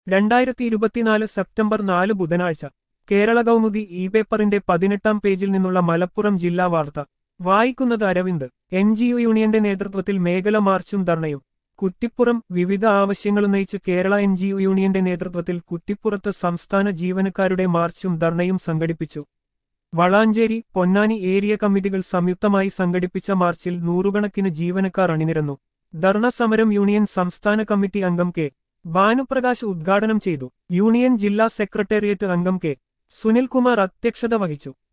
രണ്ടായിരത്തി ഇരുപത്തിനാല് സെപ്റ്റംബർ നാല് ബുധനാഴ്ച കേരള കൗമുദി ഇ പേപ്പറിന്റെ പതിനെട്ടാം പേജിൽ നിന്നുള്ള മലപ്പുറം ജില്ലാ വാർത്ത വായിക്കുന്നത് അരവിന്ദ് എൻ ജി ഒ യൂണിയന്റെ നേതൃത്വത്തിൽ മേഖല മാർച്ചും ധർണയും കുറ്റിപ്പുറം വിവിധ ആവശ്യങ്ങളുന്നയിച്ച് കേരള എൻ ജി ഒ യൂണിയന്റെ നേതൃത്വത്തിൽ കുറ്റിപ്പുറത്ത് സംസ്ഥാന ജീവനക്കാരുടെ മാർച്ചും ധർണയും സംഘടിപ്പിച്ചു വളാഞ്ചേരി പൊന്നാനി ഏരിയ കമ്മിറ്റികൾ സംയുക്തമായി സംഘടിപ്പിച്ച മാർച്ചിൽ നൂറുകണക്കിന് ജീവനക്കാർ അണിനിരന്നു ധർണ സമരം യൂണിയൻ സംസ്ഥാന കമ്മിറ്റി അംഗം കെ ഭാനുപ്രകാശ് ഉദ്ഘാടനം ചെയ്തു യൂണിയൻ ജില്ലാ സെക്രട്ടേറിയറ്റ് അംഗം കെ സുനിൽകുമാർ അധ്യക്ഷത വഹിച്ചു